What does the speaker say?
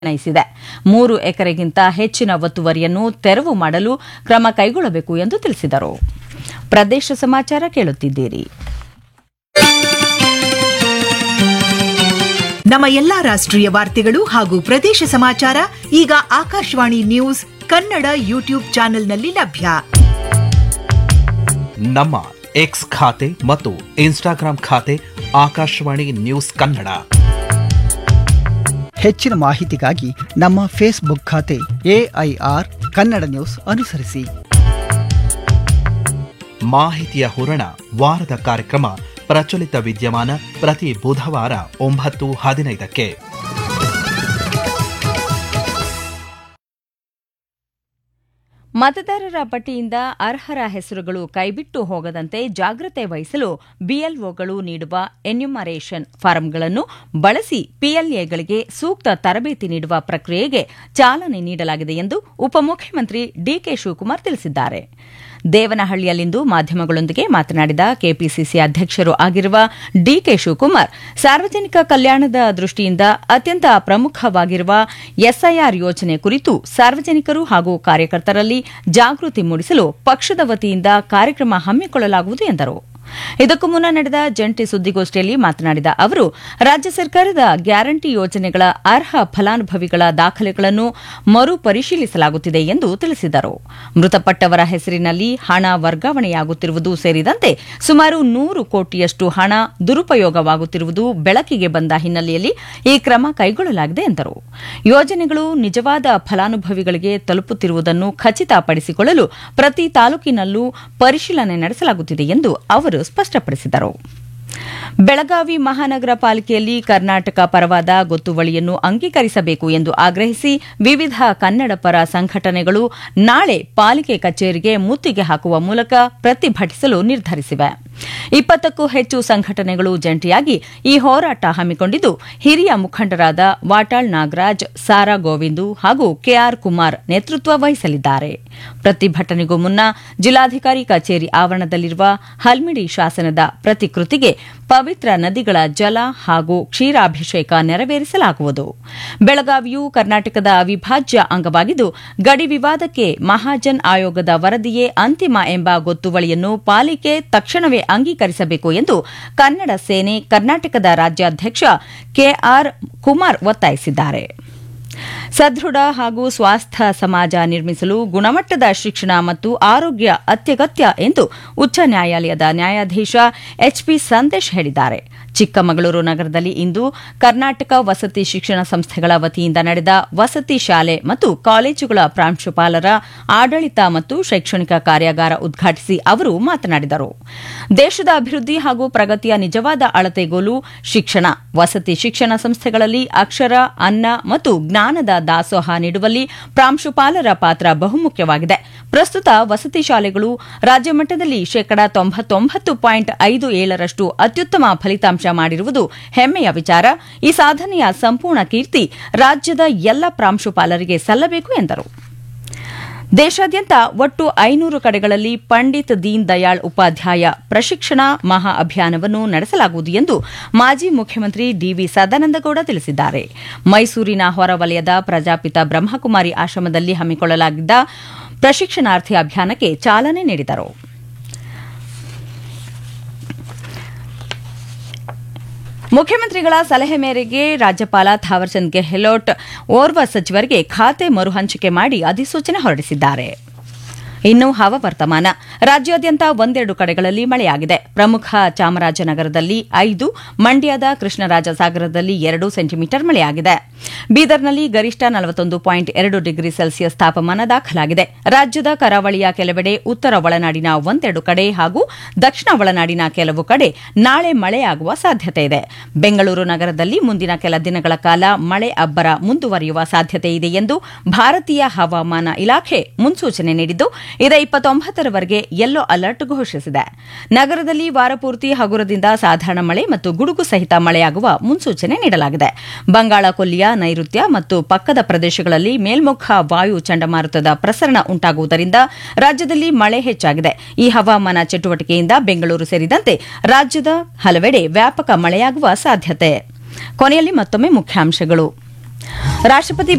ನಿರ್ಣಯಿಸಿದೆ ಮೂರು ಎಕರೆಗಿಂತ ಹೆಚ್ಚಿನ ಒತ್ತುವರಿಯನ್ನು ತೆರವು ಮಾಡಲು ಕ್ರಮ ಕೈಗೊಳ್ಳಬೇಕು ಎಂದು ತಿಳಿಸಿದರು ಪ್ರದೇಶ ಸಮಾಚಾರ ಕೇಳುತ್ತಿದ್ದೀರಿ ನಮ್ಮ ಎಲ್ಲಾ ರಾಷ್ಟ್ರೀಯ ವಾರ್ತೆಗಳು ಹಾಗೂ ಪ್ರದೇಶ ಸಮಾಚಾರ ಈಗ ಆಕಾಶವಾಣಿ ನ್ಯೂಸ್ ಕನ್ನಡ ಯೂಟ್ಯೂಬ್ ಚಾನೆಲ್ನಲ್ಲಿ ಲಭ್ಯ ನಮ್ಮ ಎಕ್ಸ್ ಖಾತೆ ಮತ್ತು ಇನ್ಸ್ಟಾಗ್ರಾಂ ಖಾತೆ ಆಕಾಶವಾಣಿ ನ್ಯೂಸ್ ಕನ್ನಡ ಹೆಚ್ಚಿನ ಮಾಹಿತಿಗಾಗಿ ನಮ್ಮ ಫೇಸ್ಬುಕ್ ಖಾತೆ ಎಐಆರ್ ಕನ್ನಡ ನ್ಯೂಸ್ ಅನುಸರಿಸಿ ಮಾಹಿತಿಯ ಹೂರಣ ವಾರದ ಕಾರ್ಯಕ್ರಮ ಪ್ರಚಲಿತ ವಿದ್ಯಮಾನ ಪ್ರತಿ ಬುಧವಾರ ಒಂಬತ್ತು ಹದಿನೈದಕ್ಕೆ ಮತದಾರರ ಪಟ್ಟಿಯಿಂದ ಅರ್ಹರ ಹೆಸರುಗಳು ಕೈಬಿಟ್ಟು ಹೋಗದಂತೆ ಜಾಗ್ರತೆ ವಹಿಸಲು ಬಿಎಲ್ಒಗಳು ನೀಡುವ ಎನ್ಯುಮರೇಷನ್ ಫಾರಂಗಳನ್ನು ಬಳಸಿ ಪಿಎಲ್ಎಗಳಿಗೆ ಸೂಕ್ತ ತರಬೇತಿ ನೀಡುವ ಪ್ರಕ್ರಿಯೆಗೆ ಚಾಲನೆ ನೀಡಲಾಗಿದೆ ಎಂದು ಉಪಮುಖ್ಯಮಂತ್ರಿ ಡಿಕೆ ಶಿವಕುಮಾರ್ ತಿಳಿಸಿದ್ದಾರೆ ದೇವನಹಳ್ಳಿಯಲ್ಲಿಂದು ಮಾಧ್ಯಮಗಳೊಂದಿಗೆ ಮಾತನಾಡಿದ ಕೆಪಿಸಿಸಿ ಅಧ್ಯಕ್ಷರು ಆಗಿರುವ ಡಿಕೆ ಶಿವಕುಮಾರ್ ಸಾರ್ವಜನಿಕ ಕಲ್ಯಾಣದ ದೃಷ್ಟಿಯಿಂದ ಅತ್ಯಂತ ಪ್ರಮುಖವಾಗಿರುವ ಎಸ್ಐಆರ್ ಯೋಜನೆ ಕುರಿತು ಸಾರ್ವಜನಿಕರು ಹಾಗೂ ಕಾರ್ಯಕರ್ತರಲ್ಲಿ ಜಾಗೃತಿ ಮೂಡಿಸಲು ಪಕ್ಷದ ವತಿಯಿಂದ ಕಾರ್ಯಕ್ರಮ ಹಮ್ಮಿಕೊಳ್ಳಲಾಗುವುದು ಎಂದರು ಇದಕ್ಕೂ ಮುನ್ನ ನಡೆದ ಜಂಟಿ ಸುದ್ದಿಗೋಷ್ಠಿಯಲ್ಲಿ ಮಾತನಾಡಿದ ಅವರು ರಾಜ್ಯ ಸರ್ಕಾರದ ಗ್ಯಾರಂಟಿ ಯೋಜನೆಗಳ ಅರ್ಹ ಫಲಾನುಭವಿಗಳ ದಾಖಲೆಗಳನ್ನು ಮರುಪರಿಶೀಲಿಸಲಾಗುತ್ತಿದೆ ಎಂದು ತಿಳಿಸಿದರು ಮೃತಪಟ್ಟವರ ಹೆಸರಿನಲ್ಲಿ ಹಣ ವರ್ಗಾವಣೆಯಾಗುತ್ತಿರುವುದು ಸೇರಿದಂತೆ ಸುಮಾರು ನೂರು ಕೋಟಿಯಷ್ಟು ಹಣ ದುರುಪಯೋಗವಾಗುತ್ತಿರುವುದು ಬೆಳಕಿಗೆ ಬಂದ ಹಿನ್ನೆಲೆಯಲ್ಲಿ ಈ ಕ್ರಮ ಕೈಗೊಳ್ಳಲಾಗಿದೆ ಎಂದರು ಯೋಜನೆಗಳು ನಿಜವಾದ ಫಲಾನುಭವಿಗಳಿಗೆ ತಲುಪುತ್ತಿರುವುದನ್ನು ಖಚಿತಪಡಿಸಿಕೊಳ್ಳಲು ಪ್ರತಿ ತಾಲೂಕಿನಲ್ಲೂ ಪರಿಶೀಲನೆ ನಡೆಸಲಾಗುತ್ತಿದೆ ಎಂದು ಅವರು ಸ್ಪಷ್ಟಪಡಿಸಿದರು ಬೆಳಗಾವಿ ಮಹಾನಗರ ಪಾಲಿಕೆಯಲ್ಲಿ ಕರ್ನಾಟಕ ಪರವಾದ ಗೊತ್ತುವಳಿಯನ್ನು ಅಂಗೀಕರಿಸಬೇಕು ಎಂದು ಆಗ್ರಹಿಸಿ ವಿವಿಧ ಕನ್ನಡ ಪರ ಸಂಘಟನೆಗಳು ನಾಳೆ ಪಾಲಿಕೆ ಕಚೇರಿಗೆ ಮುತ್ತಿಗೆ ಹಾಕುವ ಮೂಲಕ ಪ್ರತಿಭಟಿಸಲು ನಿರ್ಧರಿಸಿವೆ ಇಪ್ಪತ್ತಕ್ಕೂ ಹೆಚ್ಚು ಸಂಘಟನೆಗಳು ಜಂಟಿಯಾಗಿ ಈ ಹೋರಾಟ ಹಮ್ಮಿಕೊಂಡಿದ್ದು ಹಿರಿಯ ಮುಖಂಡರಾದ ವಾಟಾಳ್ ನಾಗರಾಜ್ ಸಾರಾ ಗೋವಿಂದು ಹಾಗೂ ಕೆಆರ್ ಕುಮಾರ್ ನೇತೃತ್ವ ವಹಿಸಲಿದ್ದಾರೆ ಪ್ರತಿಭಟನೆಗೂ ಮುನ್ನ ಜಿಲ್ಲಾಧಿಕಾರಿ ಕಚೇರಿ ಆವರಣದಲ್ಲಿರುವ ಹಲ್ಮಿಡಿ ಶಾಸನದ ಪ್ರತಿಕೃತಿಗೆ ಪವಿತ್ರ ನದಿಗಳ ಜಲ ಹಾಗೂ ಕ್ಷೀರಾಭಿಷೇಕ ನೆರವೇರಿಸಲಾಗುವುದು ಬೆಳಗಾವಿಯು ಕರ್ನಾಟಕದ ಅವಿಭಾಜ್ಯ ಅಂಗವಾಗಿದ್ದು ಗಡಿ ವಿವಾದಕ್ಕೆ ಮಹಾಜನ್ ಆಯೋಗದ ವರದಿಯೇ ಅಂತಿಮ ಎಂಬ ಗೊತ್ತುವಳಿಯನ್ನು ಪಾಲಿಕೆ ತಕ್ಷಣವೇ ಅಂಗೀಕರಿಸಬೇಕು ಎಂದು ಕನ್ನಡ ಸೇನೆ ಕರ್ನಾಟಕದ ರಾಜ್ಯಾಧ್ಯಕ್ಷ ಕೆಆರ್ ಕುಮಾರ್ ಒತ್ತಾಯಿಸಿದ್ದಾರೆ ಸದೃಢ ಹಾಗೂ ಸ್ವಾಸ್ಥ್ಯ ಸಮಾಜ ನಿರ್ಮಿಸಲು ಗುಣಮಟ್ಟದ ಶಿಕ್ಷಣ ಮತ್ತು ಆರೋಗ್ಯ ಅತ್ಯಗತ್ಯ ಎಂದು ಉಚ್ಚ ನ್ಯಾಯಾಲಯದ ನ್ಯಾಯಾಧೀಶ ಎಚ್ಪಿ ಸಂದೇಶ್ ಹೇಳಿದ್ದಾರೆ ಚಿಕ್ಕಮಗಳೂರು ನಗರದಲ್ಲಿ ಇಂದು ಕರ್ನಾಟಕ ವಸತಿ ಶಿಕ್ಷಣ ಸಂಸ್ಥೆಗಳ ವತಿಯಿಂದ ನಡೆದ ವಸತಿ ಶಾಲೆ ಮತ್ತು ಕಾಲೇಜುಗಳ ಪ್ರಾಂಶುಪಾಲರ ಆಡಳಿತ ಮತ್ತು ಶೈಕ್ಷಣಿಕ ಕಾರ್ಯಾಗಾರ ಉದ್ಘಾಟಿಸಿ ಅವರು ಮಾತನಾಡಿದರು ದೇಶದ ಅಭಿವೃದ್ಧಿ ಹಾಗೂ ಪ್ರಗತಿಯ ನಿಜವಾದ ಅಳತೆಗೋಲು ಶಿಕ್ಷಣ ವಸತಿ ಶಿಕ್ಷಣ ಸಂಸ್ಥೆಗಳಲ್ಲಿ ಅಕ್ಷರ ಅನ್ನ ಮತ್ತು ಜ್ಞಾನದ ದಾಸೋಹ ನೀಡುವಲ್ಲಿ ಪ್ರಾಂಶುಪಾಲರ ಪಾತ್ರ ಬಹುಮುಖ್ಯವಾಗಿದೆ ಪ್ರಸ್ತುತ ವಸತಿ ಶಾಲೆಗಳು ರಾಜ್ಯ ಮಟ್ಟದಲ್ಲಿ ಶೇಕಡಾ ತೊಂಬತ್ತೊಂಬತ್ತು ಪಾಯಿಂಟ್ ಐದು ಏಳರಷ್ಟು ಅತ್ಯುತ್ತಮ ಫಲಿತಾಂಶ ಮಾಡಿರುವುದು ಹೆಮ್ಮೆಯ ವಿಚಾರ ಈ ಸಾಧನೆಯ ಸಂಪೂರ್ಣ ಕೀರ್ತಿ ರಾಜ್ಯದ ಎಲ್ಲ ಪ್ರಾಂಶುಪಾಲರಿಗೆ ಸಲ್ಲಬೇಕು ಎಂದರು ದೇಶಾದ್ಯಂತ ಒಟ್ಟು ಐನೂರು ಕಡೆಗಳಲ್ಲಿ ಪಂಡಿತ್ ದೀನ್ ದಯಾಳ್ ಉಪಾಧ್ಯಾಯ ಪ್ರಶಿಕ್ಷಣ ಮಹಾ ಅಭಿಯಾನವನ್ನು ನಡೆಸಲಾಗುವುದು ಎಂದು ಮಾಜಿ ಮುಖ್ಯಮಂತ್ರಿ ಡಿವಿ ಸದಾನಂದಗೌಡ ತಿಳಿಸಿದ್ದಾರೆ ಮೈಸೂರಿನ ಹೊರವಲಯದ ಪ್ರಜಾಪಿತ ಬ್ರಹ್ಮಕುಮಾರಿ ಆಶ್ರಮದಲ್ಲಿ ಹಮ್ಮಿಕೊಳ್ಳಲಾಗಿದ್ದ ಪ್ರಶಿಕ್ಷಣಾರ್ಥಿ ಅಭಿಯಾನಕ್ಕೆ ಚಾಲನೆ ನೀಡಿದರು ಮುಖ್ಯಮಂತ್ರಿಗಳ ಸಲಹೆ ಮೇರೆಗೆ ರಾಜ್ಯಪಾಲ ಥಾವರ್ಚಂದ್ ಗೆಹ್ಲೋಟ್ ಓರ್ವ ಸಚಿವರಿಗೆ ಖಾತೆ ಮರುಹಂಚಿಕೆ ಮಾಡಿ ಅಧಿಸೂಚನೆ ಹೊರಡಿಸಿದ್ದಾರೆ ಇನ್ನು ಹವಾವರ್ತಮಾನ ರಾಜ್ಯಾದ್ಯಂತ ಒಂದೆರಡು ಕಡೆಗಳಲ್ಲಿ ಮಳೆಯಾಗಿದೆ ಪ್ರಮುಖ ಚಾಮರಾಜನಗರದಲ್ಲಿ ಐದು ಮಂಡ್ಯದ ಕೃಷ್ಣರಾಜಸಾಗರದಲ್ಲಿ ಎರಡು ಸೆಂಟಿಮೀಟರ್ ಮಳೆಯಾಗಿದೆ ಬೀದರ್ನಲ್ಲಿ ಗರಿಷ್ಠ ನಲವತ್ತೊಂದು ಪಾಯಿಂಟ್ ಎರಡು ಡಿಗ್ರಿ ಸೆಲ್ಸಿಯಸ್ ತಾಪಮಾನ ದಾಖಲಾಗಿದೆ ರಾಜ್ಯದ ಕರಾವಳಿಯ ಕೆಲವೆಡೆ ಉತ್ತರ ಒಳನಾಡಿನ ಒಂದೆರಡು ಕಡೆ ಹಾಗೂ ದಕ್ಷಿಣ ಒಳನಾಡಿನ ಕೆಲವು ಕಡೆ ನಾಳೆ ಮಳೆಯಾಗುವ ಸಾಧ್ಯತೆ ಇದೆ ಬೆಂಗಳೂರು ನಗರದಲ್ಲಿ ಮುಂದಿನ ಕೆಲ ದಿನಗಳ ಕಾಲ ಮಳೆ ಅಬ್ಬರ ಮುಂದುವರಿಯುವ ಸಾಧ್ಯತೆ ಇದೆ ಎಂದು ಭಾರತೀಯ ಹವಾಮಾನ ಇಲಾಖೆ ಮುನ್ಸೂಚನೆ ನೀಡಿದ್ದು ಇದೇ ಇಪ್ಪತ್ತೊಂಬತ್ತರವರೆಗೆ ಯೆಲ್ಲೋ ಅಲರ್ಟ್ ಘೋಷಿಸಿದೆ ನಗರದಲ್ಲಿ ವಾರಪೂರ್ತಿ ಹಗುರದಿಂದ ಸಾಧಾರಣ ಮಳೆ ಮತ್ತು ಗುಡುಗು ಸಹಿತ ಮಳೆಯಾಗುವ ಮುನ್ಸೂಚನೆ ನೀಡಲಾಗಿದೆ ಬಂಗಾಳ ಕೊಲ್ಲಿಯ ನೈಋತ್ಯ ಮತ್ತು ಪಕ್ಕದ ಪ್ರದೇಶಗಳಲ್ಲಿ ಮೇಲ್ಮುಖ ವಾಯು ಚಂಡಮಾರುತದ ಪ್ರಸರಣ ಉಂಟಾಗುವುದರಿಂದ ರಾಜ್ಯದಲ್ಲಿ ಮಳೆ ಹೆಚ್ಚಾಗಿದೆ ಈ ಹವಾಮಾನ ಚಟುವಟಿಕೆಯಿಂದ ಬೆಂಗಳೂರು ಸೇರಿದಂತೆ ರಾಜ್ಯದ ಹಲವೆಡೆ ವ್ಯಾಪಕ ಮಳೆಯಾಗುವ ಸಾಧ್ಯತೆ ಕೊನೆಯಲ್ಲಿ ಮತ್ತೊಮ್ಮೆ ಮುಖ್ಯಾಂಶಗಳು ರಾಷ್ಟ್ರಪತಿ